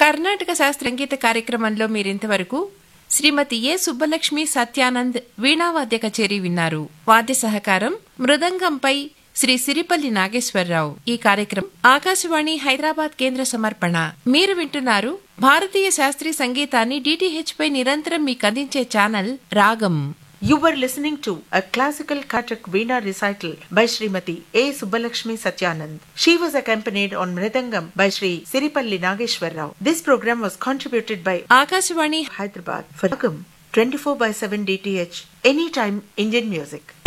కర్ణాటక శాస్త్ర సంగీత కార్యక్రమంలో మీరింతవరకు శ్రీమతి ఏ సుబ్బలక్ష్మి సత్యానంద్ వీణావాద్య కచేరీ విన్నారు వాద్య సహకారం మృదంగంపై శ్రీ సిరిపల్లి నాగేశ్వరరావు ఈ కార్యక్రమం ఆకాశవాణి హైదరాబాద్ కేంద్ర సమర్పణ మీరు వింటున్నారు భారతీయ శాస్త్రీయ సంగీతాన్ని డిటిహెచ్ పై నిరంతరం మీకు అందించే ఛానల్ రాగం You were listening to a classical Kathak Veena recital by Srimati A. Subbalakshmi Satyanand. She was accompanied on Mridangam by Sri Siripalli Nageshwar Rao. This program was contributed by Akashvani Hyderabad for Ragam 24 by 7 DTH Anytime Indian Music.